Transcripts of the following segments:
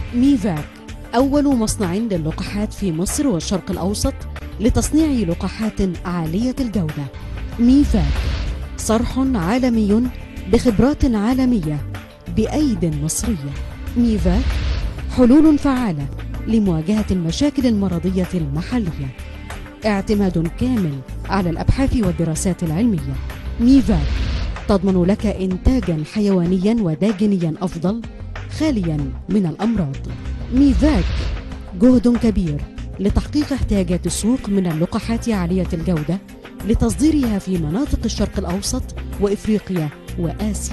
ميفاك أول مصنع للقاحات في مصر والشرق الأوسط لتصنيع لقاحات عالية الجودة ميفاك صرح عالمي بخبرات عالمية بأيد مصرية ميفاك حلول فعالة لمواجهة المشاكل المرضية المحلية اعتماد كامل على الأبحاث والدراسات العلمية ميفاك تضمن لك إنتاجا حيوانيا وداجنيا أفضل خاليا من الأمراض ميفاك جهد كبير لتحقيق احتياجات السوق من اللقاحات عالية الجودة لتصديرها في مناطق الشرق الأوسط وإفريقيا وآسيا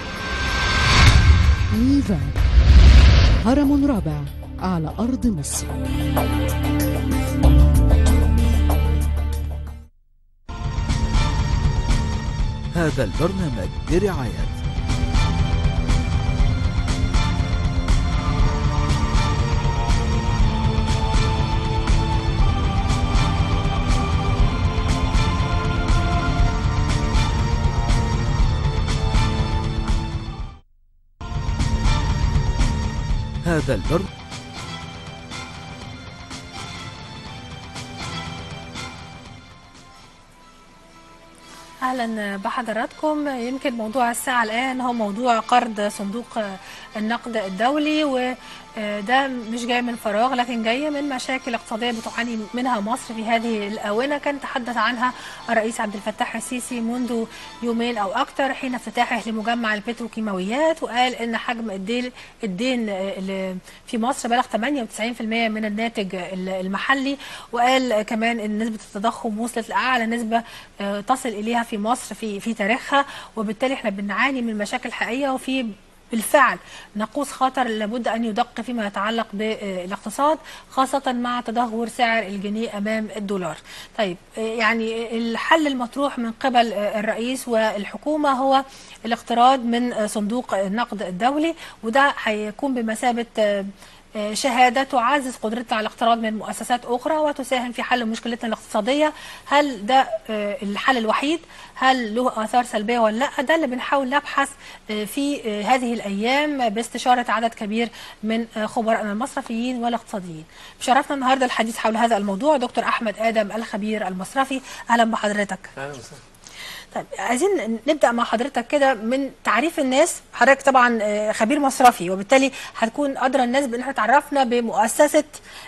ميفاك هرم رابع على أرض مصر هذا البرنامج برعاية هذا البرنامج اهلا بحضراتكم يمكن موضوع الساعه الان هو موضوع قرض صندوق النقد الدولي وده مش جاي من فراغ لكن جاي من مشاكل اقتصاديه بتعاني منها مصر في هذه الاونه كان تحدث عنها الرئيس عبد الفتاح السيسي منذ يومين او اكثر حين افتتاحه لمجمع البتروكيماويات وقال ان حجم الدين الدين في مصر بلغ 98% من الناتج المحلي وقال كمان ان نسبه التضخم وصلت لاعلى نسبه تصل اليها في مصر في في تاريخها وبالتالي احنا بنعاني من مشاكل حقيقيه وفي بالفعل نقوص خطر لابد ان يدق فيما يتعلق بالاقتصاد خاصه مع تدهور سعر الجنيه امام الدولار. طيب يعني الحل المطروح من قبل الرئيس والحكومه هو الاقتراض من صندوق النقد الدولي وده هيكون بمثابه شهادة تعزز قدرتنا على الاقتراض من مؤسسات أخرى وتساهم في حل مشكلتنا الاقتصادية هل ده الحل الوحيد هل له آثار سلبية ولا لا ده اللي بنحاول نبحث في هذه الأيام باستشارة عدد كبير من خبراء المصرفيين والاقتصاديين بشرفنا النهاردة الحديث حول هذا الموضوع دكتور أحمد آدم الخبير المصرفي أهلا بحضرتك أهلا وسهلا طيب عايزين نبدا مع حضرتك كده من تعريف الناس حضرتك طبعا خبير مصرفي وبالتالي هتكون ادرى الناس بان احنا تعرفنا بمؤسسه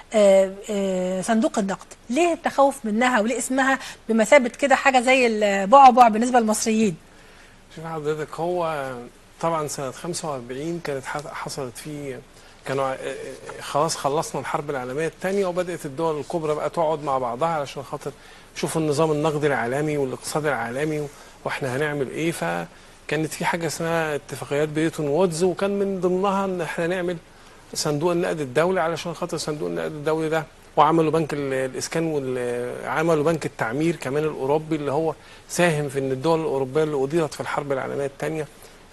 صندوق النقد ليه التخوف منها وليه اسمها بمثابه كده حاجه زي البعبع بالنسبه للمصريين شوف حضرتك هو طبعا سنه 45 كانت حصلت فيه كانوا خلاص خلصنا الحرب العالميه الثانيه وبدات الدول الكبرى بقى تقعد مع بعضها علشان خاطر شوفوا النظام النقدي العالمي والاقتصاد العالمي واحنا هنعمل ايه فكانت في حاجه اسمها اتفاقيات بريتون وودز وكان من ضمنها ان احنا نعمل صندوق النقد الدولي علشان خاطر صندوق النقد الدولي ده وعملوا بنك الاسكان وعملوا بنك التعمير كمان الاوروبي اللي هو ساهم في ان الدول الاوروبيه اللي اديرت في الحرب العالميه الثانيه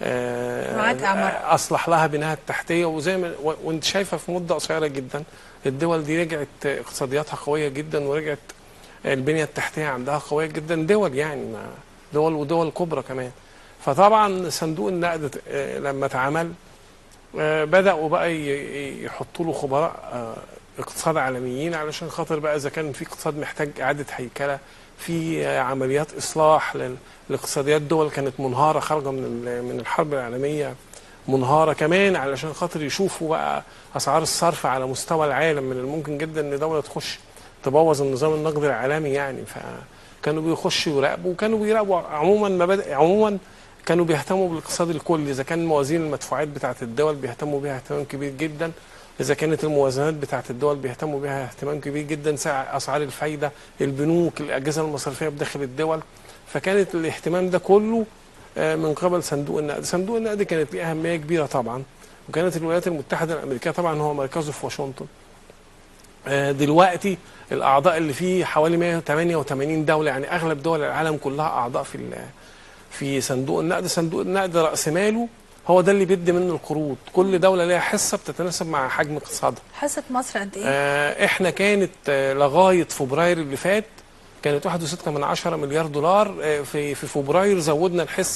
اصلح لها بناها التحتيه وزي ما وانت شايفه في مده قصيره جدا الدول دي رجعت اقتصادياتها قويه جدا ورجعت البنيه التحتيه عندها قويه جدا دول يعني ما دول ودول كبرى كمان فطبعا صندوق النقد لما اتعمل بداوا بقى يحطوا له خبراء اقتصاد عالميين علشان خاطر بقى اذا كان في اقتصاد محتاج اعاده هيكله في عمليات اصلاح لاقتصاديات دول كانت منهاره خارجه من من الحرب العالميه منهاره كمان علشان خاطر يشوفوا بقى اسعار الصرف على مستوى العالم من الممكن جدا ان دوله تخش تبوظ النظام النقدي العالمي يعني فكانوا بيخشوا يراقبوا وكانوا بيراقبوا عموما مبادئ عموما كانوا بيهتموا بالاقتصاد الكلي اذا كان موازين المدفوعات بتاعه الدول بيهتموا بيها اهتمام كبير جدا اذا كانت الموازنات بتاعه الدول بيهتموا بيها اهتمام كبير جدا اسعار الفايده البنوك الاجهزه المصرفيه بداخل الدول فكانت الاهتمام ده كله من قبل صندوق النقد صندوق النقد كانت ليه اهميه كبيره طبعا وكانت الولايات المتحده الامريكيه طبعا هو مركزه في واشنطن دلوقتي الاعضاء اللي فيه حوالي 188 دوله يعني اغلب دول العالم كلها اعضاء في في صندوق النقد صندوق النقد راس ماله هو ده اللي بيدي منه القروض كل دوله ليها حصه بتتناسب مع حجم اقتصادها حصه مصر قد ايه آه احنا كانت آه لغايه فبراير اللي فات كانت 1.6 من 10 مليار دولار آه في في فبراير زودنا الحصه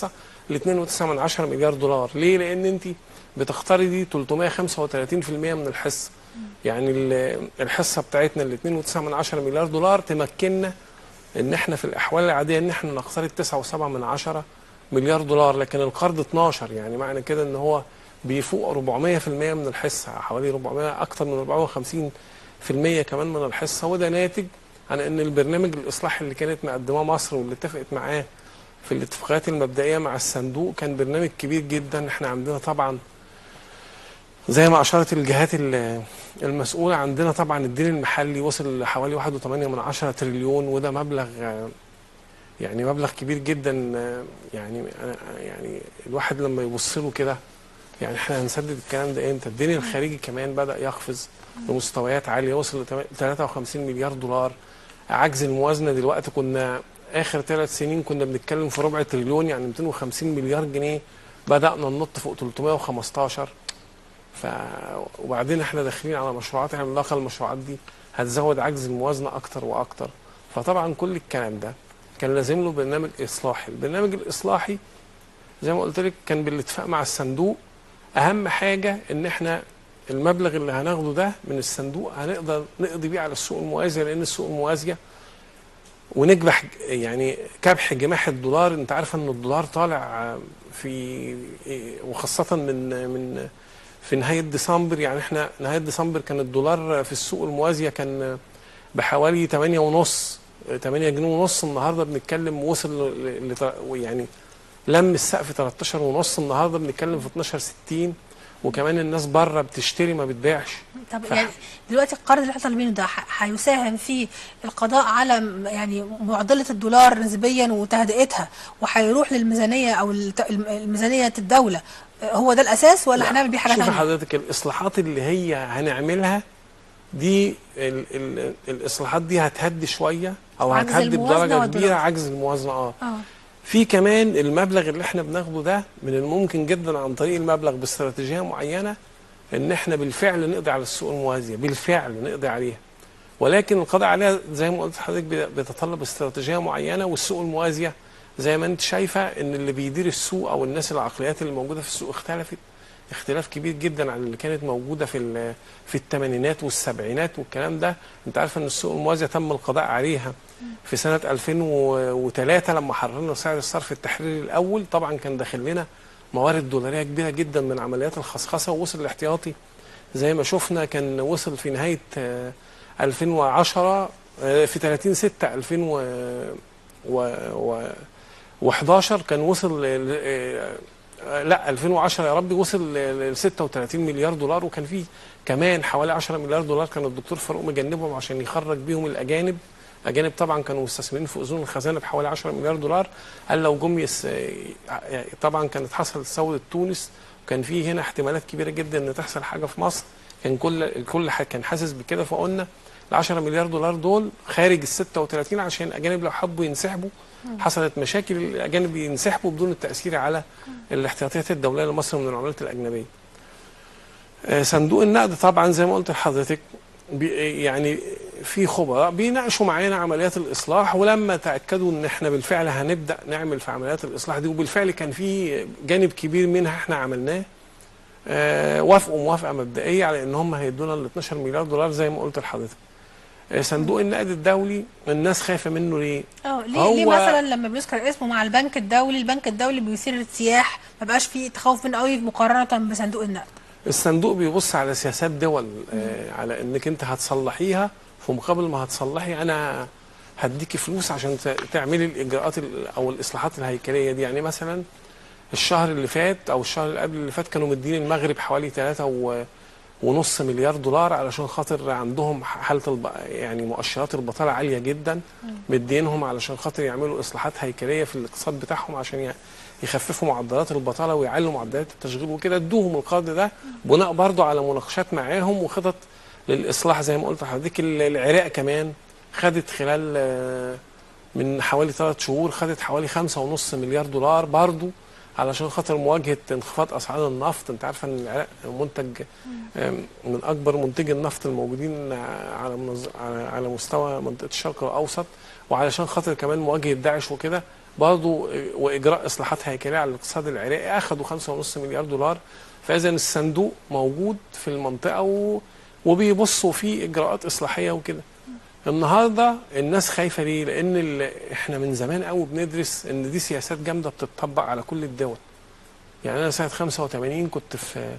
ل 2.9 من 10 مليار دولار ليه لان انت بتقترضي 335% من الحصه يعني ال- الحصه بتاعتنا ال 2.9 من 10 مليار دولار تمكننا ان احنا في الاحوال العاديه ان احنا نقترض 9.7 من 10 مليار دولار لكن القرض 12 يعني معنى كده ان هو بيفوق 400% من الحصه حوالي 400 اكتر من 54% كمان من الحصه وده ناتج عن ان البرنامج الاصلاحي اللي كانت مقدماه مصر واللي اتفقت معاه في الاتفاقيات المبدئيه مع الصندوق كان برنامج كبير جدا احنا عندنا طبعا زي ما اشارت الجهات ال- المسؤوله عندنا طبعا الدين المحلي وصل لحوالي 1.8 من عشرة تريليون وده مبلغ آه، يعني مبلغ كبير جدا آه، يعني أنا- يعني الواحد لما يبص له كده يعني احنا هنسدد الكلام ده امتى الدين الخارجي كمان بدا يقفز لمستويات عاليه وصل ل 53 مليار دولار عجز الموازنه دلوقتي كنا اخر ثلاث سنين كنا بنتكلم في ربع تريليون يعني 250 مليار جنيه بدانا ننط فوق 315 ف وبعدين احنا داخلين على مشروعات عملاقه المشروعات دي هتزود عجز الموازنه اكتر واكتر فطبعا كل الكلام ده كان لازم له برنامج اصلاحي البرنامج الاصلاحي زي ما قلت لك كان بالاتفاق مع الصندوق اهم حاجه ان احنا المبلغ اللي هناخده ده من الصندوق هنقدر نقضي بيه على السوق الموازيه لان السوق الموازيه ونكبح يعني كبح جماح الدولار انت عارفه ان الدولار طالع في وخاصه من من في نهايه ديسمبر يعني احنا نهايه ديسمبر كان الدولار في السوق الموازيه كان بحوالي 8 ونص 8 جنيه ونص النهارده بنتكلم وصل ل ل- يعني لم السقف 13 ونص النهارده بنتكلم في 12 60 وكمان الناس بره بتشتري ما بتبيعش طب ف- يعني دلوقتي القرض اللي احنا طالبينه ده ح- هيساهم في القضاء على م- يعني معضله الدولار نسبيا وتهدئتها وهيروح للميزانيه او الت- الم- الميزانيه الدوله آه، هو ده الاساس ولا لا، هنعمل بيه حاجه شوفي ثانيه؟ حضرتك الاصلاحات اللي هي هنعملها دي ال ال الاصلاحات دي هتهدي شويه او عجز هتهدي الموازنة بدرجه والدولار. كبيره عجز الموازنه اه اه في كمان المبلغ اللي احنا بناخده ده من الممكن جدا عن طريق المبلغ باستراتيجيه معينه ان احنا بالفعل نقضي على السوق الموازيه بالفعل نقضي عليها ولكن القضاء عليها زي ما قلت لحضرتك بي- بيتطلب استراتيجيه معينه والسوق الموازيه زي ما انت شايفه ان اللي بيدير السوق او الناس العقليات اللي موجوده في السوق اختلفت اختلاف كبير جدا عن اللي كانت موجوده في ال- في الثمانينات والسبعينات والكلام ده انت عارفه ان السوق الموازيه تم القضاء عليها في سنه 2003 لما حررنا سعر الصرف التحريري الاول طبعا كان داخل لنا موارد دولاريه كبيره جدا من عمليات الخصخصه ووصل الاحتياطي زي ما شفنا كان وصل في نهايه آه، 2010 آه، في 30 6 2000 و و و و11 كان وصل ل- ل- آه، لا 2010 يا ربي وصل ل ل 36 مليار دولار وكان في كمان حوالي 10 مليار دولار كان الدكتور فاروق مجنبهم عشان يخرج بيهم الاجانب اجانب طبعا كانوا مستثمرين في اذون الخزانه بحوالي 10 مليار دولار قال لو جم يس... يعني طبعا كانت حصلت ثوره تونس وكان في هنا احتمالات كبيره جدا ان تحصل حاجه في مصر كان كل الكل ح- كان حاسس بكده فقلنا ال 10 مليار دولار دول خارج ال 36 عشان الاجانب لو حبوا ينسحبوا حصلت مشاكل الاجانب ينسحبوا بدون التاثير على الاحتياطيات الدوليه لمصر من العملات الاجنبيه. آه، صندوق النقد طبعا زي ما قلت لحضرتك بي- يعني في خبراء بيناقشوا معانا عمليات الاصلاح ولما تاكدوا ان احنا بالفعل هنبدا نعمل في عمليات الاصلاح دي وبالفعل كان في جانب كبير منها احنا عملناه آه، وافقوا موافقه مبدئيه على ان هم هيدونا ال 12 مليار دولار زي ما قلت لحضرتك. آه، صندوق النقد الدولي الناس خايفه منه ليه؟ اه ليه هو- ليه مثلا لما بيذكر اسمه مع البنك الدولي البنك الدولي بيثير السياح ما بقاش فيه تخوف منه قوي مقارنه بصندوق النقد الصندوق بيبص على سياسات دول آه، على انك انت هتصلحيها في مقابل ما هتصلحي انا هديكي فلوس عشان ت- تعملي الاجراءات ال- او الاصلاحات الهيكليه دي يعني مثلا الشهر اللي فات او الشهر اللي قبل اللي فات كانوا مدين المغرب حوالي 3 و ونص مليار دولار علشان خاطر عندهم حاله الب... يعني مؤشرات البطاله عاليه جدا مدينهم علشان خاطر يعملوا اصلاحات هيكليه في الاقتصاد بتاعهم عشان ي... يخففوا معدلات البطاله ويعلوا معدلات التشغيل وكده ادوهم القرض ده بناء برضو على مناقشات معاهم وخطط للاصلاح زي ما قلت لحضرتك ال- العراق كمان خدت خلال آه، من حوالي ثلاث شهور خدت حوالي خمسة ونص مليار دولار برضو علشان خاطر مواجهة انخفاض أسعار النفط أنت عارفة أن العراق منتج آم، من أكبر منتجي النفط الموجودين على منظ- على- على مستوى منطقة الشرق الأوسط وعلشان خاطر كمان مواجهة داعش وكده برضه واجراء اصلاحات هيكليه على الاقتصاد العراقي اخذوا 5.5 مليار دولار فاذا الصندوق موجود في المنطقه و... وبيبصوا فيه اجراءات اصلاحيه وكده النهارده الناس خايفه ليه؟ لان ال... احنا من زمان قوي بندرس ان دي سياسات جامده بتطبق على كل الدول. يعني انا سنه 85 كنت في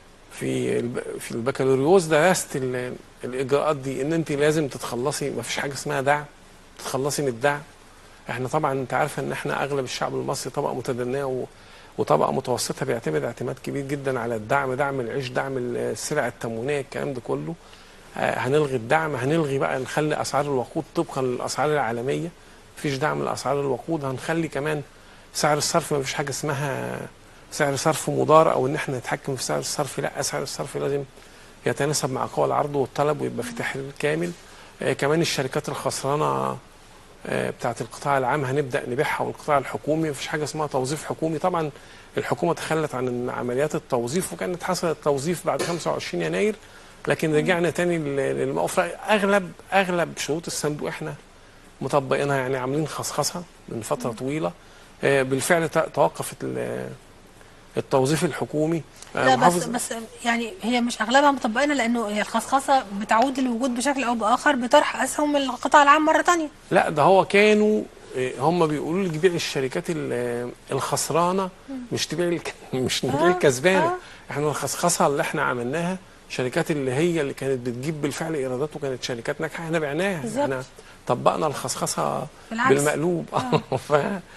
في الب... في البكالوريوس درست ال... الاجراءات دي ان انت لازم تتخلصي ما فيش حاجه اسمها دعم تتخلصي من الدعم. احنا طبعا انت عارفه ان احنا اغلب الشعب المصري طبقه متدنيه و... وطبقه متوسطه بيعتمد اعتماد كبير جدا على الدعم دعم العيش دعم السلع التموينيه الكلام ده كله آه، هنلغي الدعم هنلغي بقى نخلي اسعار الوقود طبقا للاسعار العالميه مفيش دعم لاسعار الوقود هنخلي كمان سعر الصرف مفيش حاجه اسمها سعر صرف مضار او ان احنا نتحكم في سعر الصرف لا سعر الصرف لازم يتناسب مع قوى العرض والطلب ويبقى في تحرير كامل آه، كمان الشركات الخسرانه آه، بتاعه القطاع العام هنبدا نبيعها والقطاع الحكومي مفيش حاجه اسمها توظيف حكومي طبعا الحكومه تخلت عن عمليات التوظيف وكانت حصلت توظيف بعد 25 يناير لكن رجعنا تاني لل- للموقف اغلب اغلب شروط الصندوق احنا مطبقينها يعني عاملين خصخصه من فتره طويله آه، بالفعل ت- توقفت ال- التوظيف الحكومي آه، لا بس محافظ- بس يعني هي مش اغلبها مطبقينها لانه هي الخصخصه بتعود للوجود بشكل او باخر بطرح اسهم القطاع العام مره ثانيه لا ده هو كانوا آه، هم بيقولوا لك بيع الشركات ال- الخسرانه مش تبيع الك... مش نبيع آه، الكسبانه آه. احنا الخصخصه اللي احنا عملناها شركات اللي هي اللي كانت بتجيب بالفعل ايرادات وكانت شركات ناجحه احنا بعناها بالظبط. احنا طبقنا الخصخصه بالعكس. بالمقلوب ف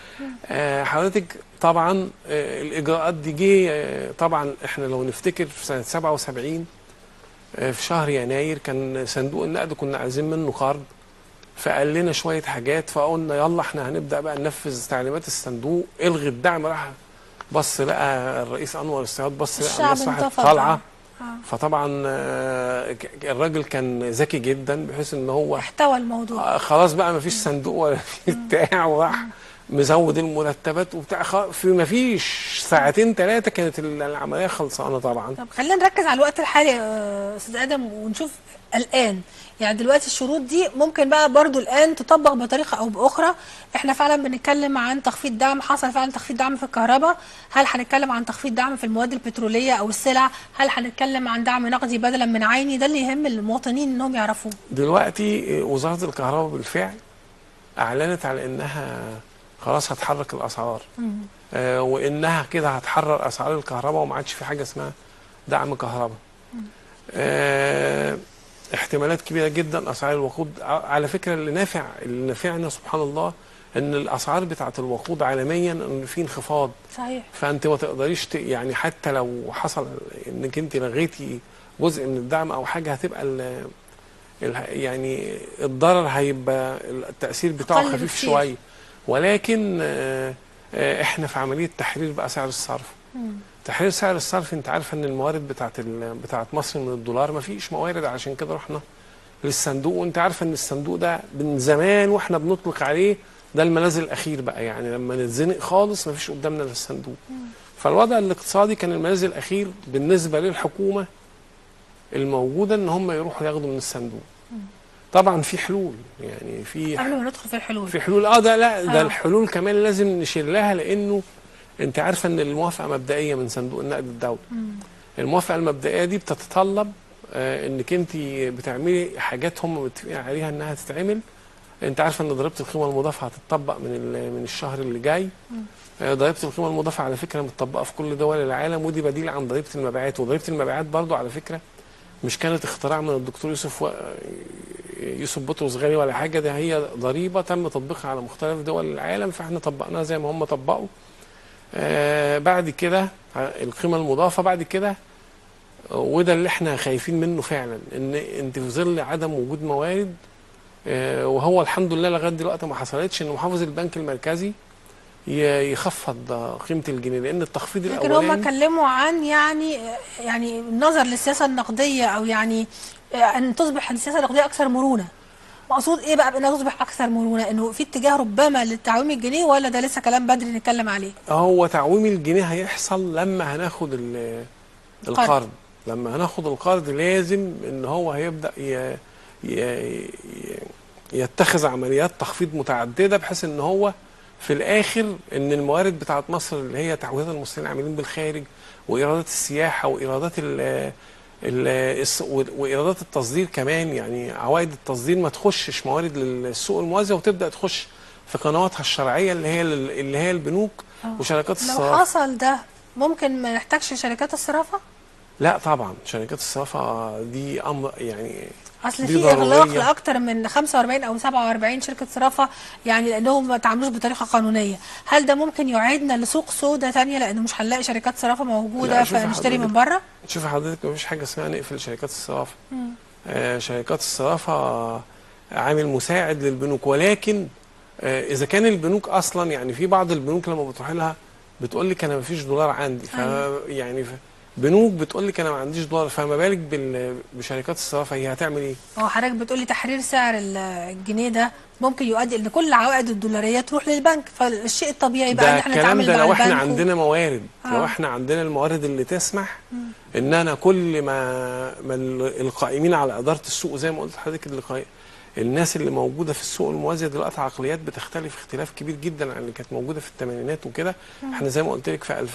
آه، حضرتك طبعا آه، الاجراءات دي جه آه، طبعا احنا لو نفتكر في سنه 77 آه، في شهر يناير كان صندوق النقد كنا عايزين منه قرض فقال لنا شويه حاجات فقلنا يلا احنا هنبدا بقى ننفذ تعليمات الصندوق الغي الدعم راح بص لقى الرئيس انور السادات بص لقى الشعب الناس راحت انتفض. طالعه آه. فطبعا آه، ك- الراجل كان ذكي جدا بحيث ان هو احتوى الموضوع آه، خلاص بقى ما فيش صندوق ولا في بتاع وراح مزود المرتبات وبتاع خ- في ما فيش ساعتين ثلاثه كانت ال- العمليه خلصانه طبعا طب خلينا نركز على الوقت الحالي يا استاذ ادم ونشوف الان يعني دلوقتي الشروط دي ممكن بقى برضو الان تطبق بطريقه او باخرى احنا فعلا بنتكلم عن تخفيض دعم حصل فعلا تخفيض دعم في الكهرباء هل هنتكلم عن تخفيض دعم في المواد البتروليه او السلع هل هنتكلم عن دعم نقدي بدلا من عيني ده اللي يهم المواطنين انهم يعرفوه دلوقتي آه، وزاره الكهرباء بالفعل اعلنت على انها خلاص هتحرك الاسعار آه وانها كده هتحرر اسعار الكهرباء وما عادش في حاجه اسمها دعم كهرباء آه احتمالات كبيره جدا اسعار الوقود ع- على فكره اللي نافع اللي نافعنا سبحان الله ان الاسعار بتاعه الوقود عالميا ان في انخفاض صحيح فانت ما تقدريش ت... يعني حتى لو حصل انك انت لغيتي جزء من الدعم او حاجه هتبقى ال... ال... يعني الضرر هيبقى التاثير بتاعه أقل خفيف بكتير. شويه ولكن آه، آه، احنا في عمليه تحرير بقى سعر الصرف تحرير سعر الصرف انت عارفه ان الموارد بتاعت ال... بتاعت مصر من الدولار ما فيش موارد عشان كده رحنا للصندوق وانت عارفه ان الصندوق ده من زمان واحنا بنطلق عليه ده الملاذ الاخير بقى يعني لما نتزنق خالص ما فيش قدامنا للصندوق فالوضع الاقتصادي كان الملاذ الاخير بالنسبه للحكومه الموجوده ان هم يروحوا ياخدوا من الصندوق طبعا في حلول يعني في قبل ما ندخل في الحلول في حلول اه ده لا ده آه. الحلول كمان لازم نشيل لها لانه انت عارفه ان الموافقه مبدئيه من صندوق النقد الدولي الموافقه المبدئيه دي بتتطلب آه انك انت بتعملي حاجات هم متفقين عليها انها تتعمل انت عارفه ان ضريبه القيمه المضافه هتطبق من ال- من الشهر اللي جاي آه، ضريبه القيمه المضافه على فكره متطبقه في كل دول العالم ودي بديل عن ضريبه المبيعات وضريبه المبيعات برضو على فكره مش كانت اختراع من الدكتور يوسف و... يوسف بطرس غني ولا حاجه ده هي ضريبه تم تطبيقها على مختلف دول العالم فاحنا طبقناها زي ما هم طبقوا آه بعد كده القيمه المضافه بعد كده وده اللي احنا خايفين منه فعلا ان انت في ظل عدم وجود موارد آه وهو الحمد لله لغايه دلوقتي ما حصلتش ان محافظ البنك المركزي ي- يخفض قيمه الجنيه لان التخفيض لكن هم الاولاني اتكلموا عن يعني يعني النظر للسياسه النقديه او يعني ان تصبح السياسه النقديه اكثر مرونه مقصود ايه بقى بانها تصبح اكثر مرونه انه في اتجاه ربما للتعويم الجنيه ولا ده لسه كلام بدري نتكلم عليه هو تعويم الجنيه هيحصل لما هناخد ال- القرض. القرض لما هناخد القرض لازم ان هو هيبدا ي... ي... ي... يتخذ عمليات تخفيض متعدده بحيث ان هو في الاخر ان الموارد بتاعت مصر اللي هي تعويضات المصريين العاملين بالخارج وايرادات السياحه وايرادات ال ال الس- وايرادات التصدير كمان يعني عوائد التصدير ما تخشش موارد للسوق الموازي وتبدا تخش في قنواتها الشرعيه اللي هي اللي هي البنوك وشركات لو الصرافه حصل ده ممكن ما نحتاجش شركات الصرافه لا طبعا شركات الصرافه دي امر يعني اصل دي في اغلاق ضرورية. لاكثر من 45 او 47 شركه صرافه يعني لانهم ما تعاملوش بطريقه قانونيه هل ده ممكن يعيدنا لسوق سوداء ثانيه لانه مش هنلاقي شركات صرافه موجوده لا، شوفي فنشتري من حضرتك. بره شوف حضرتك مفيش حاجه اسمها نقفل شركات الصرافه آه شركات الصرافه عامل مساعد للبنوك ولكن آه اذا كان البنوك اصلا يعني في بعض البنوك لما بتروح لها بتقول لك انا مفيش دولار عندي ف يعني ف- بنوك بتقول لك انا ما عنديش دولار فما بالك بال- بشركات الصرافه هي هتعمل ايه؟ هو حضرتك بتقولي تحرير سعر ال- الجنيه ده ممكن يؤدي ان كل العوائد الدولاريه تروح للبنك فالشيء الطبيعي بقى ان ده احنا الكلام نتعامل ده مع لو احنا البنك و- عندنا موارد لو آه. احنا عندنا الموارد اللي تسمح ان انا كل ما ما ال- القائمين على اداره السوق زي ما قلت لحضرتك اللي قا- الناس اللي موجوده في السوق الموازيه دلوقتي عقليات بتختلف اختلاف كبير جدا عن اللي كانت موجوده في الثمانينات وكده احنا زي ما قلت لك في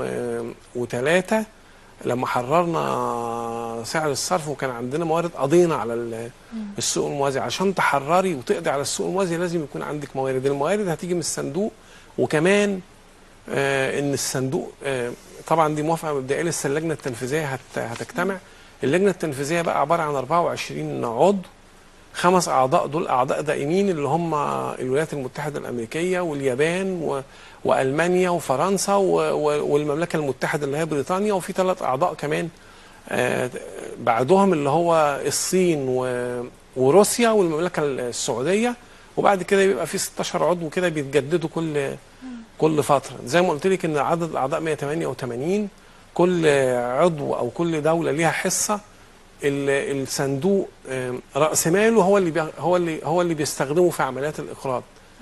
2003 لما حررنا سعر الصرف وكان عندنا موارد قضينا على ال- السوق الموازي عشان تحرري وتقضي على السوق الموازي لازم يكون عندك موارد الموارد هتيجي من الصندوق وكمان آه ان الصندوق آه طبعا دي موافقه مبدئيه لسه اللجنه التنفيذيه هت هتجتمع اللجنه التنفيذيه بقى عباره عن 24 عضو خمس اعضاء دول اعضاء دائمين اللي هم الولايات المتحده الامريكيه واليابان و والمانيا وفرنسا و و والمملكه المتحده اللي هي بريطانيا وفي ثلاث اعضاء كمان آه بعدهم اللي هو الصين و وروسيا والمملكه السعوديه وبعد كده بيبقى في 16 عضو كده بيتجددوا كل كل فتره زي ما قلت لك ان عدد الاعضاء 188 كل عضو او كل دوله ليها حصه ال- الصندوق آم، راس ماله هو اللي بي- هو اللي هو اللي بيستخدمه في عمليات الاقراض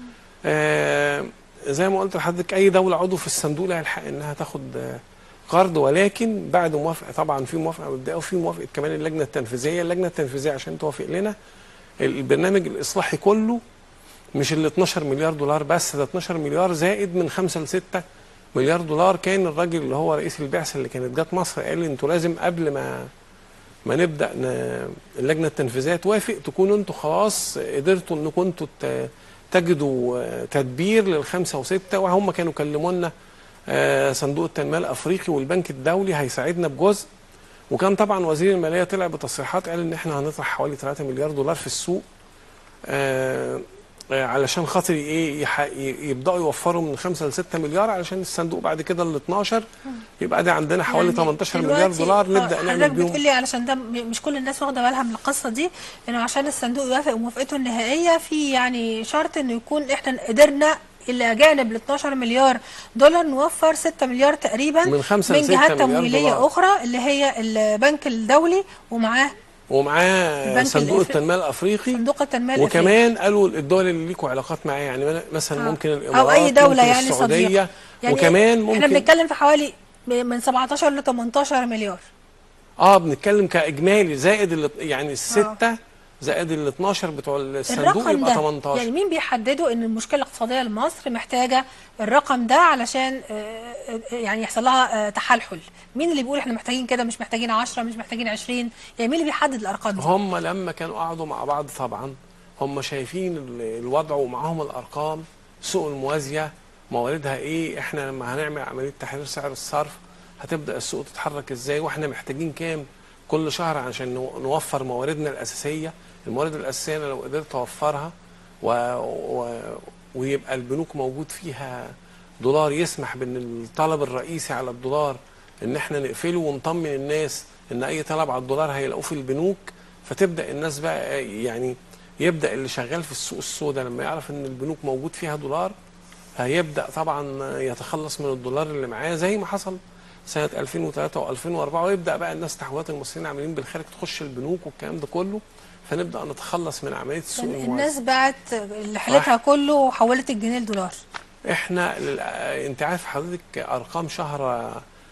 آم، زي ما قلت لحضرتك اي دوله عضو في الصندوق لها الحق انها تاخد آه، قرض ولكن بعد موافقه طبعا في موافقه مبدئيه وفي موافقه كمان اللجنه التنفيذيه اللجنه التنفيذيه عشان توافق لنا البرنامج الاصلاحي كله مش ال 12 مليار دولار بس ده 12 مليار زائد من 5 ل 6 مليار دولار كان الراجل اللي هو رئيس البعثه اللي كانت جت مصر قال انتوا لازم قبل ما ما نبدا ن... اللجنه التنفيذيه توافق تكونوا انتوا خلاص قدرتوا انكم انتوا ت... تجدوا آه، تدبير للخمسه وسته وهم كانوا كلمونا آه، صندوق التنميه الافريقي والبنك الدولي هيساعدنا بجزء وكان طبعا وزير الماليه طلع بتصريحات قال ان احنا هنطرح حوالي 3 مليار دولار في السوق آه، آه، علشان خاطر ايه يح- ي- يبداوا يوفروا من 5 ل 6 مليار علشان الصندوق بعد كده ال 12 يبقى ده عندنا حوالي يعني 18 مليار دلوقتي- دولار آه، نبدا نعمل حضرتك بيهم بتقولي علشان ده م- مش كل الناس واخده بالها من القصه دي انه عشان الصندوق يوافق موافقته النهائيه في يعني شرط انه يكون احنا قدرنا الى جانب ال 12 مليار دولار نوفر 6 مليار تقريبا من خمسة من لستة جهات مليار تمويليه دولار. اخرى اللي هي البنك الدولي ومعاه ومعاه البنك صندوق الأفريقي. التنميه الافريقي صندوق التنميه الافريقي وكمان قالوا الدول اللي ليكوا علاقات معاه يعني مثلا آه. ممكن او الامارات اي دوله ممكن يعني السعوديه صديقه يعني وكمان احنا ممكن بنتكلم في حوالي من 17 ل 18 مليار اه بنتكلم كاجمالي زائد ال- يعني السته زائد ال 12 بتوع الصندوق الرقم يبقى ده 18 يعني مين بيحددوا ان المشكله الاقتصاديه لمصر محتاجه الرقم ده علشان آه، آه، يعني يحصل لها آه، تحلحل مين اللي بيقول احنا محتاجين كده مش محتاجين 10 مش محتاجين 20 يعني مين اللي بيحدد الارقام دي هم لما كانوا قعدوا مع بعض طبعا هم شايفين ال- الوضع ومعاهم الارقام سوق الموازيه مواردها ايه احنا لما هنعمل عمليه تحرير سعر الصرف هتبدا السوق تتحرك ازاي واحنا محتاجين كام كل شهر عشان نو- نوفر مواردنا الاساسيه الموارد الاساسيه انا لو قدرت اوفرها و... و... ويبقى البنوك موجود فيها دولار يسمح بان الطلب الرئيسي على الدولار ان احنا نقفله ونطمن الناس ان اي طلب على الدولار هيلاقوه في البنوك فتبدا الناس بقى يعني يبدا اللي شغال في السوق السوداء لما يعرف ان البنوك موجود فيها دولار هيبدا طبعا يتخلص من الدولار اللي معاه زي ما حصل سنه 2003 و2004 ويبدا بقى الناس تحويلات المصريين عاملين بالخارج تخش البنوك والكلام ده كله فنبدا نتخلص من عمليه السوق يعني الموازي الناس باعت اللي حالتها كله وحولت الجنيه لدولار احنا لل... انت عارف حضرتك ارقام شهر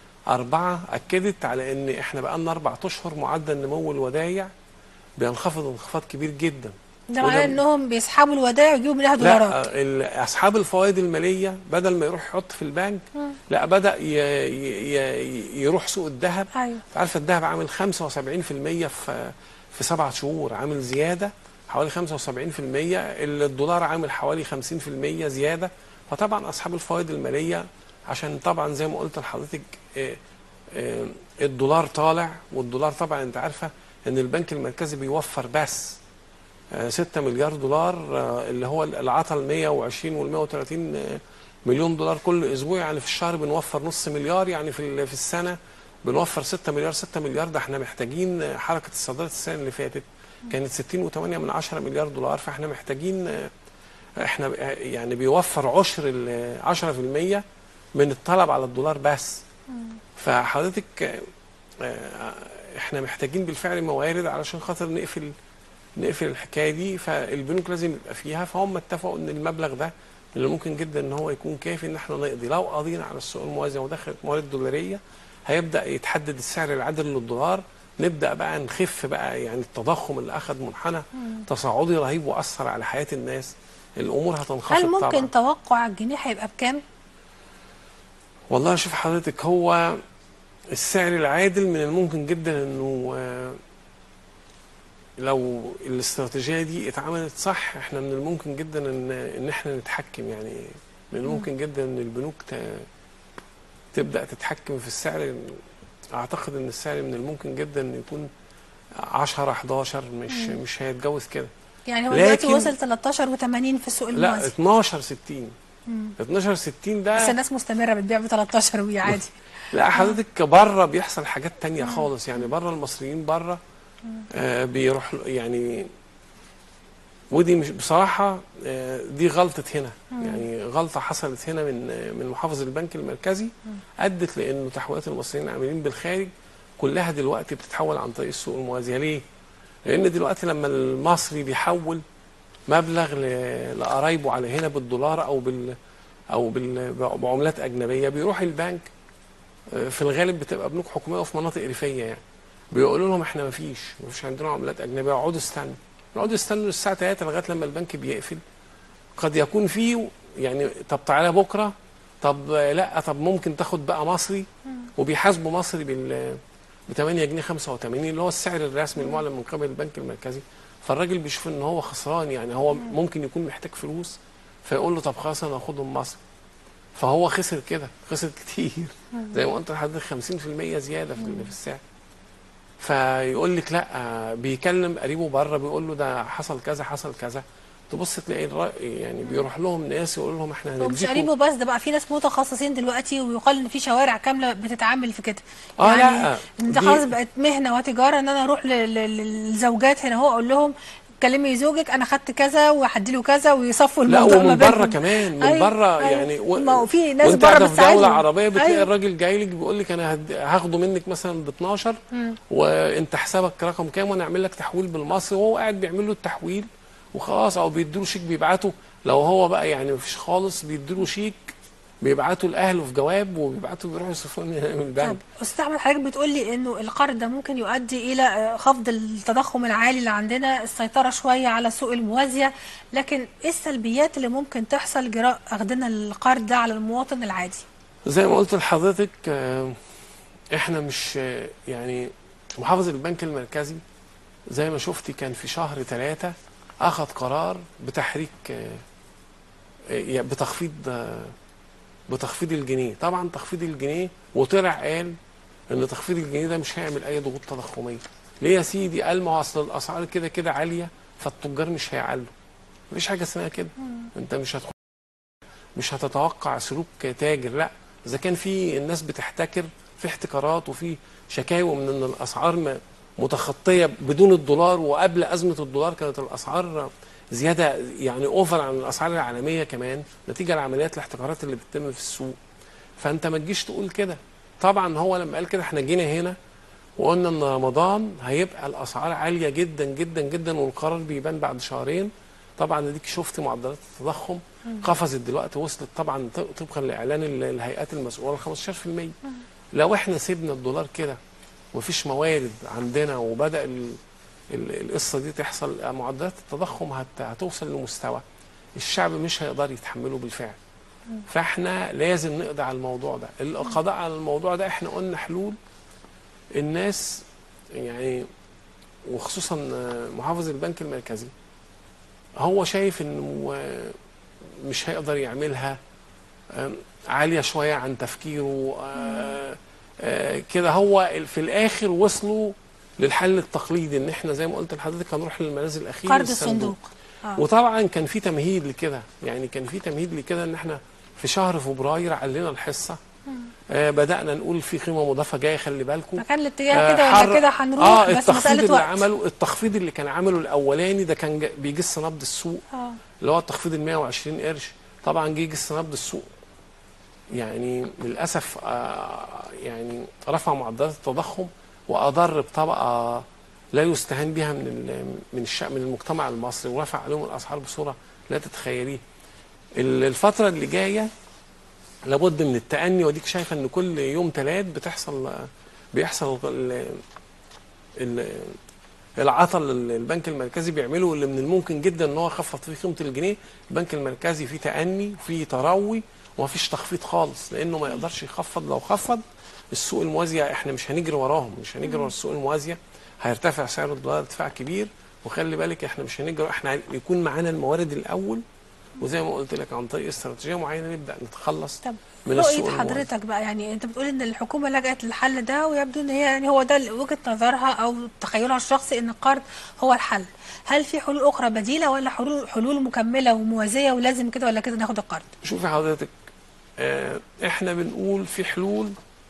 أربعة أكدت على إن إحنا بقالنا أربع أشهر معدل نمو الودايع بينخفض انخفاض كبير جدا ده وده- معناه انهم بيسحبوا الودائع ويجيبوا منها دولارات لا ال- اصحاب الفوائد الماليه بدل ما يروح يحط في البنك لا بدا ي ي ي يروح سوق الذهب ايوه عارفه الذهب عامل 75% في في سبعة شهور عامل زياده حوالي 75% الدولار عامل حوالي 50% زياده فطبعا اصحاب الفوائد الماليه عشان طبعا زي ما قلت لحضرتك آه، آه، الدولار طالع والدولار طبعا انت عارفه ان البنك المركزي بيوفر بس 6 مليار دولار آه، اللي هو العطا ال 120 وال 130 آه، مليون دولار كل اسبوع يعني في الشهر بنوفر نص مليار يعني في ال- في السنه بنوفر 6 مليار 6 مليار ده احنا محتاجين آه، حركه الصادرات السنه اللي فاتت كانت 60 و8 من 10 مليار دولار فاحنا محتاجين آه، احنا ب- يعني بيوفر عشر ال 10% من الطلب على الدولار بس فحضرتك آه، آه، احنا محتاجين بالفعل موارد علشان خاطر نقفل نقفل الحكايه دي فالبنوك لازم يبقى فيها فهم اتفقوا ان المبلغ ده اللي ممكن جدا ان هو يكون كافي ان احنا نقضي لو قضينا على السوق الموازي ودخلت موارد دولاريه هيبدا يتحدد السعر العادل للدولار نبدا بقى نخف بقى يعني التضخم اللي اخذ منحنى تصاعدي رهيب واثر على حياه الناس الامور هتنخفض هل ممكن طبعا توقع الجنيه هيبقى بكام؟ والله شوف حضرتك هو السعر العادل من الممكن جدا انه آه، لو الاستراتيجيه دي اتعملت صح احنا من الممكن جدا ان ان احنا نتحكم يعني من الممكن جدا ان البنوك ت- تبدا تتحكم في السعر اعتقد ان السعر من الممكن جدا ان يكون 10 11 مش مش هيتجاوز كده يعني هو دلوقتي لكن- وصل 13 و80 في السوق لا الموازي 12 60 12 60 ده بس الناس مستمره بتبيع ب 13 وهي عادي لا حضرتك بره بيحصل حاجات تانية خالص يعني بره المصريين بره آه بيروح يعني ودي مش بصراحة آه دي غلطة هنا يعني غلطة حصلت هنا من آه، من محافظ البنك المركزي أدت لأنه تحويلات المصريين العاملين بالخارج كلها دلوقتي بتتحول عن طريق السوق الموازية ليه؟ لأن دلوقتي لما المصري بيحول مبلغ ل- لقرايبه على هنا بالدولار أو بال أو بال- بعملات أجنبية بيروح البنك في الغالب بتبقى بنوك حكوميه وفي مناطق ريفيه يعني بيقولوا لهم احنا ما فيش ما فيش عندنا عملات اجنبيه اقعدوا استنوا يقعدوا يستنوا الساعه 3 لغايه لما البنك بيقفل قد يكون فيه يعني طب تعالى بكره طب لا طب ممكن تاخد بقى مصري وبيحاسبوا مصري بال ب 8 جنيه 85 اللي هو السعر الرسمي المعلن من قبل البنك المركزي فالراجل بيشوف ان هو خسران يعني هو ممكن يكون محتاج فلوس فيقول له طب خلاص انا هاخدهم مصري فهو خسر كده خسر كتير زي ما قلت لحضرتك 50% زياده في في السعر فيقول لك لا بيكلم قريبه بره بيقول له ده حصل كذا حصل كذا تبص تلاقي الرأي يعني بيروح لهم ناس يقول لهم احنا ومش هنديكم قريبه بس ده بقى في ناس متخصصين دلوقتي ويقال ان في شوارع كامله بتتعامل في كده آه، يعني لا، ان ده دي- خلاص بقت مهنه وتجاره ان انا اروح ل- ل- للزوجات هنا هو اقول لهم كلمي زوجك انا خدت كذا وهدي له كذا ويصفوا لا الموضوع ما ومن بره بينهم. كمان من أيوة، بره أيوة. يعني و... ما هو في ناس وانت بره قاعده في دوله بتساعدهم. عربيه بتلاقي أيوة. الراجل جاي لك بيقول لك انا هد... هاخده منك مثلا ب 12 وانت حسابك رقم كام وانا اعمل لك تحويل بالمصري وهو قاعد بيعمل له التحويل وخلاص او بيديله شيك بيبعته لو هو بقى يعني مفيش خالص بيديله شيك بيبعته لاهله في جواب وبيبعته بيروحوا يصرفوه من من البنك طب استاذ احمد حضرتك بتقول لي انه القرض ده ممكن يؤدي الى آه، خفض التضخم العالي اللي عندنا السيطره شويه على السوق الموازيه لكن ايه السلبيات اللي ممكن تحصل جراء اخذنا القرض ده على المواطن العادي زي ما قلت لحضرتك آه، احنا مش آه، يعني محافظ البنك المركزي زي ما شفتي كان في شهر ثلاثة أخذ قرار بتحريك آه، آه، بتخفيض آه، بتخفيض الجنيه طبعا تخفيض الجنيه وطلع قال ان تخفيض الجنيه ده مش هيعمل اي ضغوط تضخميه ليه يا سيدي قال ما هو اصل الاسعار كده كده عاليه فالتجار مش هيعلوا مفيش حاجه اسمها كده انت مش هتخش مش هتتوقع سلوك تاجر لا اذا كان في الناس بتحتكر في احتكارات وفي شكاوى من ان الاسعار م- متخطيه بدون الدولار وقبل ازمه الدولار كانت الاسعار زياده يعني اوفر عن الاسعار العالميه كمان نتيجه لعمليات الاحتكارات اللي بتتم في السوق فانت ما تجيش تقول كده طبعا هو لما قال كده احنا جينا هنا وقلنا ان رمضان هيبقى الاسعار عاليه جدا جدا جدا والقرار بيبان بعد شهرين طبعا اديك شفت معدلات التضخم قفزت دلوقتي وصلت طبعا ط- طبقا لاعلان ال- الهيئات المسؤوله ل 15% لو احنا سيبنا الدولار كده ومفيش موارد عندنا وبدا ال- ال- القصه دي تحصل معدلات التضخم هت- هتوصل لمستوى الشعب مش هيقدر يتحمله بالفعل فاحنا لازم نقضي على الموضوع ده القضاء على الموضوع ده احنا قلنا حلول الناس يعني وخصوصا محافظ البنك المركزي هو شايف انه مش هيقدر يعملها آم، عاليه شويه عن تفكيره آه، آه، كده هو في الاخر وصلوا للحل التقليدي ان احنا زي ما قلت لحضرتك هنروح للملاذ الاخير قرض للصندوق. الصندوق آه. وطبعا كان في تمهيد لكده يعني كان في تمهيد لكده ان احنا في شهر فبراير علينا الحصه آه بدانا نقول في قيمه مضافه جايه خلي بالكم فكان الاتجاه كده ولا كده هنروح اه بس التخفيض مساله اللي وقت عمله التخفيض اللي كان عمله الاولاني ده كان جا- بيجس نبض السوق اه اللي هو التخفيض ال 120 قرش طبعا جه يجس نبض السوق يعني للاسف آه يعني رفع معدلات التضخم واضر بطبقه لا يستهان بها من ال- من الشعب من المجتمع المصري ورفع عليهم الاسعار بصوره لا تتخيليه ال- الفتره اللي جايه لابد من التأني وديك شايفه ان كل يوم ثلاث بتحصل بيحصل ال- ال- العطل اللي البنك المركزي بيعمله واللي من الممكن جدا ان هو يخفض فيه قيمه الجنيه البنك المركزي فيه تأني وفيه تروي ومفيش تخفيض خالص لانه ما يقدرش يخفض لو خفض السوق الموازيه احنا مش هنجري وراهم مش هنجري ورا السوق الموازيه هيرتفع سعر الدولار ارتفاع كبير وخلي بالك احنا مش هنجري احنا يكون معانا الموارد الاول وزي ما قلت لك عن طريق استراتيجيه معينه نبدا نتخلص طب من السوق رؤية الموازي. حضرتك بقى يعني انت بتقول ان الحكومه لجأت للحل ده ويبدو ان هي يعني هو ده وجهه نظرها او تخيلها الشخصي ان القرض هو الحل هل في حلول اخرى بديله ولا حلول حلول مكمله وموازيه ولازم كده ولا كده ناخد القرض شوفي حضرتك آه، احنا بنقول في حلول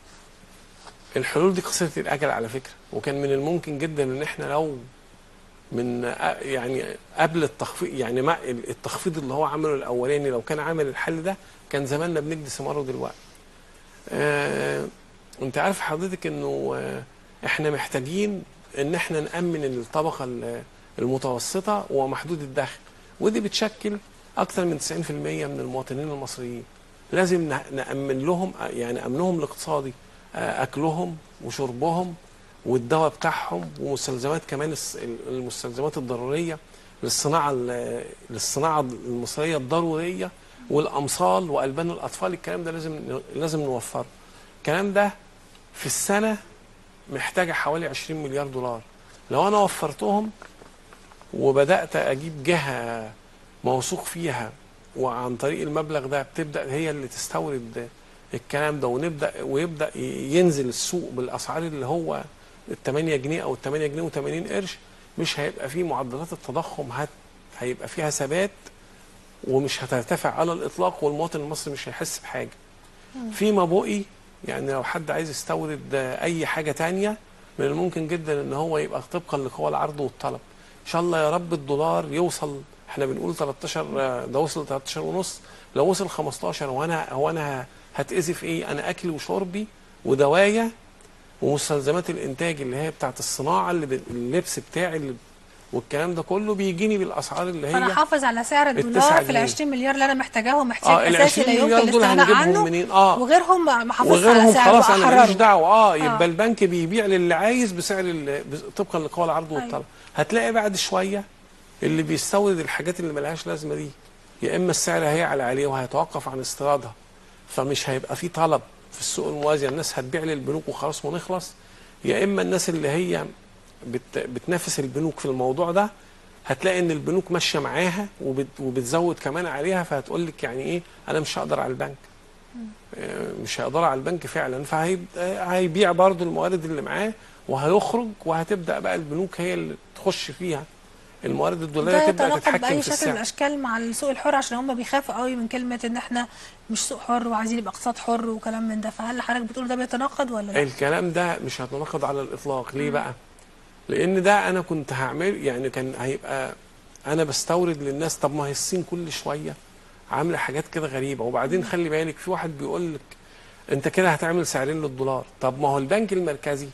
الحلول دي قصيره الاجل على فكره وكان من الممكن جدا ان احنا لو من آه، يعني قبل التخفيض يعني مع التخفيض اللي هو عمله الاولاني لو كان عامل الحل ده كان زماننا بنجدي ثماره دلوقتي. آه انت عارف حضرتك انه آه احنا محتاجين ان احنا نامن الطبقه ال- المتوسطه ومحدود الدخل ودي بتشكل اكثر من 90% من المواطنين المصريين. لازم ن- نامن لهم يعني امنهم الاقتصادي آه، اكلهم وشربهم والدواء بتاعهم ومستلزمات كمان الس- المستلزمات الضروريه للصناعه ال- للصناعه المصريه الضروريه والامصال والبان الاطفال الكلام ده لازم لازم نوفره. الكلام ده في السنه محتاجه حوالي 20 مليار دولار. لو انا وفرتهم وبدات اجيب جهه موثوق فيها وعن طريق المبلغ ده بتبدا هي اللي تستورد الكلام ده ونبدا ويبدا ينزل السوق بالاسعار اللي هو ال 8 جنيه او ال 8 جنيه و80 قرش مش هيبقى فيه معدلات التضخم هت هيبقى فيها ثبات ومش هترتفع على الاطلاق والمواطن المصري مش هيحس بحاجه. فيما بقي يعني لو حد عايز يستورد اي حاجه تانية من الممكن جدا ان هو يبقى طبقا لقوى العرض والطلب. ان شاء الله يا رب الدولار يوصل احنا بنقول 13 ده وصل 13 ونص لو وصل 15 وانا هو انا هتاذي في ايه؟ انا اكلي وشربي ودوايا ومستلزمات الانتاج اللي هي بتاعت الصناعه اللي ب- اللبس بتاعي اللي والكلام ده كله بيجيني بالاسعار اللي هي فانا احافظ على سعر التسعة الدولار في ال جنيه. 20 مليار اللي انا محتاجاهم محتاج اه ال اساسي 20 لا مليار يمكن دول الاستغناء هنجيبهم عنه منين؟ اه وغيرهم محافظ على وغيرهم سعر خلاص انا ماليش وأحرره. دعوه اه يبقى آه. البنك بيبيع للي عايز بسعر ال- بس- طبقا لقوى العرض والطلب أيوة. هتلاقي بعد شويه اللي بيستورد الحاجات اللي ملهاش لازمه دي يا اما السعر هيعلى عليه وهيتوقف عن استيرادها فمش هيبقى في طلب في السوق الموازي الناس هتبيع للبنوك وخلاص ونخلص يا اما الناس اللي هي بت بتنافس البنوك في الموضوع ده هتلاقي ان البنوك ماشيه معاها وبت وبتزود كمان عليها فهتقول لك يعني ايه انا مش هقدر على البنك آه، مش هيقدر على البنك فعلا فهيبيع برضو الموارد اللي معاه وهيخرج وهتبدا بقى البنوك هي اللي تخش فيها الموارد الدولاريه ده تبدا يتناقض تتحكم باي في شكل من السعر الاشكال مع السوق الحر عشان هم بيخافوا قوي من كلمه ان احنا مش سوق حر وعايزين يبقى اقتصاد حر وكلام من ده فهل حضرتك بتقول ده بيتناقض ولا لا؟ الكلام ده مش هيتناقض على الاطلاق ليه بقى لان ده انا كنت هعمل يعني كان هيبقى انا بستورد للناس طب ما هي الصين كل شويه عامله حاجات كده غريبه وبعدين خلي بالك في واحد بيقول لك انت كده هتعمل سعرين للدولار طب ما هو البنك المركزي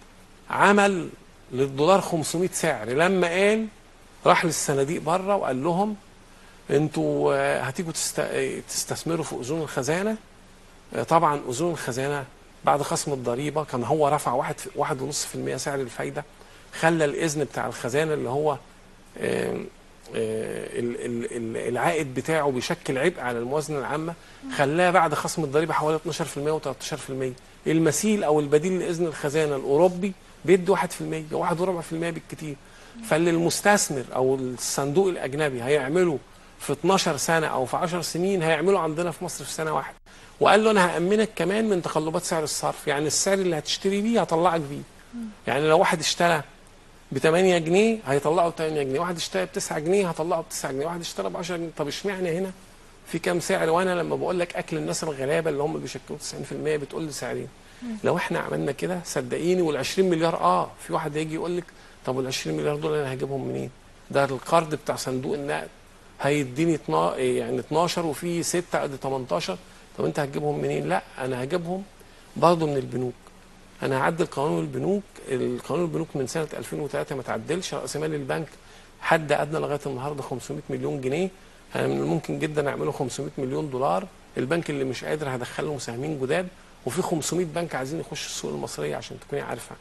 عمل للدولار 500 سعر لما قال راح للصناديق بره وقال لهم انتوا آه، هتيجوا تست... آه، تستثمروا في اذون الخزانه آه، طبعا اذون الخزانه بعد خصم الضريبه كان هو رفع واحد واحد ونص في المية سعر الفايده خلى الاذن بتاع الخزانه اللي هو آم، آه، ال- ال- ال- العائد بتاعه بيشكل عبء على الموازنه العامه خلاه بعد خصم الضريبه حوالي 12% و13% المثيل او البديل لاذن الخزانه الاوروبي بيدي 1% 1.4% بالكتير فاللي المستثمر او الصندوق الاجنبي هيعمله في 12 سنه او في 10 سنين هيعمله عندنا في مصر في سنه واحده وقال له انا هامنك كمان من تقلبات سعر الصرف يعني السعر اللي هتشتري بيه هطلعك بيه يعني لو واحد اشترى ب 8 جنيه هيطلعه ب 8 جنيه واحد اشترى ب 9 جنيه هطلعه ب 9 جنيه واحد اشترى ب 10 جنيه طب اشمعنى هنا في كام سعر وانا لما بقول لك اكل الناس الغلابه اللي هم بيشكلوا 90% بتقول لي سعرين لو احنا عملنا كده صدقيني وال 20 مليار اه في واحد هيجي يقول لك طب وال 20 مليار دول انا هجيبهم منين؟ ده القرض بتاع صندوق النقد هيديني 12 يعني 12 وفي 6 قد 18 طب انت هتجيبهم منين؟ لا انا هجيبهم برضه من البنوك انا هعدل قانون البنوك القانون البنوك من سنه 2003 ما تعدلش راس مال البنك حد ادنى لغايه النهارده 500 مليون جنيه انا من الممكن جدا اعمله 500 مليون دولار البنك اللي مش قادر هدخل له مساهمين جداد وفي 500 بنك عايزين يخشوا السوق المصريه عشان تكوني عارفه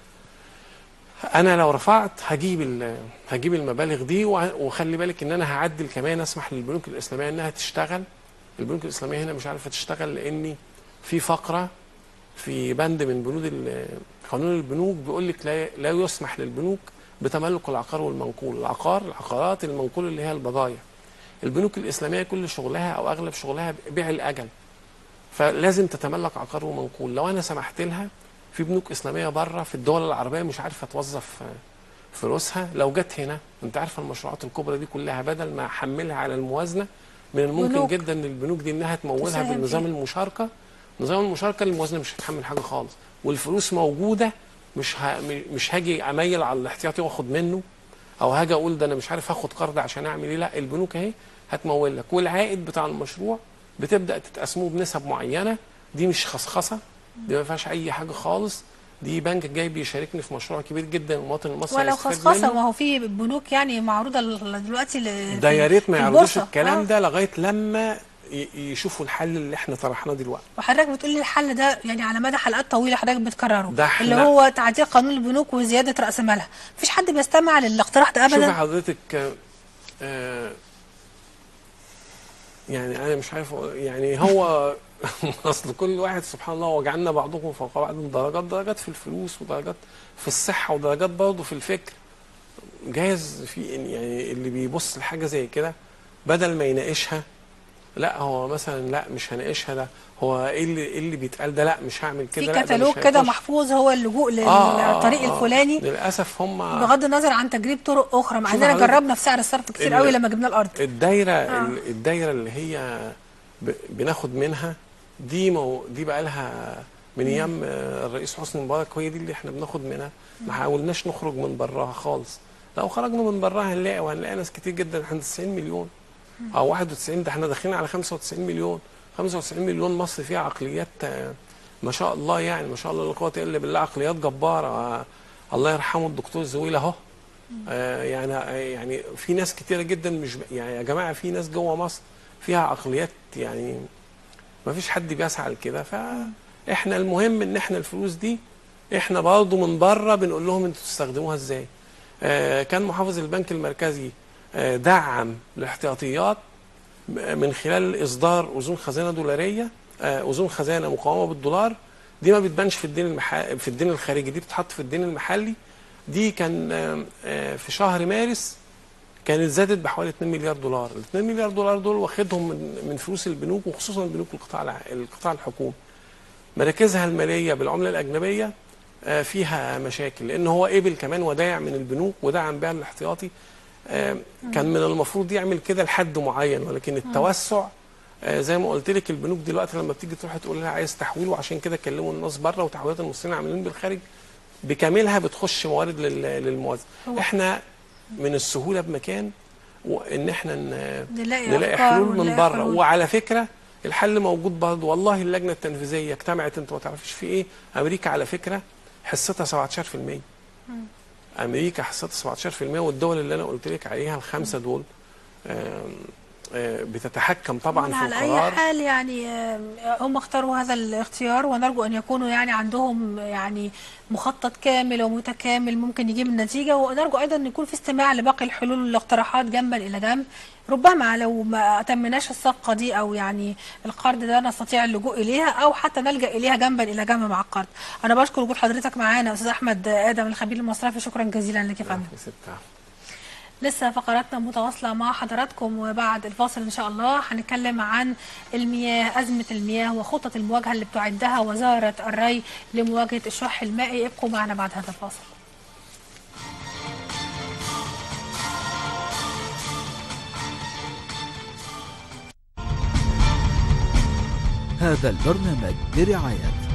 انا لو رفعت هجيب ال- هجيب المبالغ دي وه- وخلي بالك ان انا هعدل كمان اسمح للبنوك الاسلاميه انها تشتغل البنوك الاسلاميه هنا مش عارفه تشتغل لاني في فقره في بند من بنود ال- قانون البنوك بيقول لك لا لا يسمح للبنوك بتملك العقار والمنقول العقار العقارات المنقول اللي هي البضائع البنوك الاسلاميه كل شغلها او اغلب شغلها بيع الاجل فلازم تتملك عقار ومنقول لو انا سمحت لها في بنوك اسلاميه بره في الدول العربيه مش عارفه توظف آه، فلوسها لو جت هنا انت عارفه المشروعات الكبرى دي كلها بدل ما احملها على الموازنه من الممكن بنوك. جدا ان البنوك دي انها تمولها تساهم بالنظام فيها. المشاركه نظام المشاركه الموازنه مش هتحمل حاجه خالص والفلوس موجوده مش ه... مش هاجي اميل على الاحتياطي واخد منه او هاجي اقول ده انا مش عارف هاخد قرض عشان اعمل ايه لا البنوك اهي هتمول لك والعائد بتاع المشروع بتبدا تتقسمه بنسب معينه دي مش خصخصه دي ما فيهاش اي حاجه خالص دي بنك جاي بيشاركني في مشروع كبير جدا المواطن المصري ولو هيستفاد خصخصه منه. ما هو في بنوك يعني معروضه ل- دلوقتي ل- ده يا ريت ما في يعرضوش البورصة. الكلام آه. ده لغايه لما ي- يشوفوا الحل اللي احنا طرحناه دلوقتي وحضرتك بتقول لي الحل ده يعني على مدى حلقات طويله حضرتك بتكرره ده إحنا- اللي هو تعديل قانون البنوك وزياده راس مالها مفيش حد بيستمع للاقتراح ده شوفي ابدا حضرتك آه يعني انا مش عارف أقول- يعني هو اصل كل واحد سبحان الله وجعلنا بعضكم فوق بعض درجات درجات في الفلوس ودرجات في الصحه ودرجات برضه في الفكر جايز في إن- يعني اللي بيبص لحاجه زي كده بدل ما يناقشها لا هو مثلا لا مش هناقشها ده هو ايه اللي ايه اللي بيتقال ده لا مش هعمل كده في لا ده كتالوج مش كده هيخش. محفوظ هو اللجوء آه، آه، للطريق آه. الفلاني للاسف هم بغض النظر عن تجريب طرق اخرى مع شوف اننا حضرتك، جربنا في سعر الصرف كتير ال- قوي لما جبنا الارض الدايره آه. آه. الدايره اللي هي ب- بناخد منها دي مو دي بقى لها من ايام آه، الرئيس حسني مبارك وهي دي اللي احنا بناخد منها ما حاولناش نخرج من براها خالص لو خرجنا من براها هنلاقي وهنلاقي ناس كتير جدا احنا 90 مليون او 91 ده احنا داخلين على 95 مليون 95 مليون مصر فيها عقليات آه، ما شاء الله يعني ما شاء الله لا قوه الا بالله عقليات جباره آه، الله يرحمه الدكتور زويل اهو آه، يعني آه، يعني في ناس كتيره جدا مش ب- يعني يا جماعه في ناس جوه مصر فيها عقليات يعني ما فيش حد بيسعى لكده فاحنا المهم ان احنا الفلوس دي احنا برضه من بره بنقول لهم انتوا تستخدموها ازاي آه، كان محافظ البنك المركزي آه، دعم الاحتياطيات من خلال اصدار اذون خزانه دولاريه آه، اذون خزانه مقاومه بالدولار دي ما بتبانش في الدين المح... في الدين الخارجي دي بتتحط في الدين المحلي دي كان آه، آه، في شهر مارس كانت زادت بحوالي 2 مليار دولار ال 2 مليار دولار دول واخدهم من, من فلوس البنوك وخصوصا بنوك القطاع الع... القطاع الحكومي مراكزها الماليه بالعمله الاجنبيه آه، فيها مشاكل لان هو قبل كمان ودايع من البنوك ودعم بيها الاحتياطي آه، كان من المفروض يعمل كده لحد معين ولكن التوسع آه، زي ما قلت لك البنوك دلوقتي لما بتيجي تروح تقول لها عايز تحويل وعشان كده كلموا الناس بره وتحويلات المصريين عاملين بالخارج بكاملها بتخش موارد لل- للموازنه هو- احنا من السهوله بمكان وان احنا ن- نلاقي, نلاقي أفكار حلول من ونلاقي بره حلول. وعلى فكره الحل موجود برضه والله اللجنه التنفيذيه اجتمعت انت ما تعرفيش في ايه امريكا على فكره حصتها 17% امريكا حصتها 17% والدول اللي انا قلت لك عليها الخمسه دول آم، آه، بتتحكم طبعا في على أي القرار حال يعني آه، هم اختاروا هذا الاختيار ونرجو أن يكونوا يعني عندهم يعني مخطط كامل ومتكامل ممكن يجيب النتيجة ونرجو أيضا أن يكون في استماع لباقي الحلول والاقتراحات جنبا إلى جنب ربما لو ما أتمناش الصفقة دي أو يعني القرض ده نستطيع اللجوء إليها أو حتى نلجأ إليها جنبا إلى جنب مع القرض أنا بشكر وجود حضرتك معانا أستاذ أحمد آدم الخبير المصرفي شكرا جزيلا لك يا فندم يا ست عفو. لسه فقراتنا متواصلة مع حضراتكم وبعد الفاصل إن شاء الله هنتكلم عن المياه أزمة المياه وخطط المواجهة اللي بتعدها وزارة الري لمواجهة الشح المائي ابقوا معنا بعد هذا الفاصل هذا البرنامج برعاية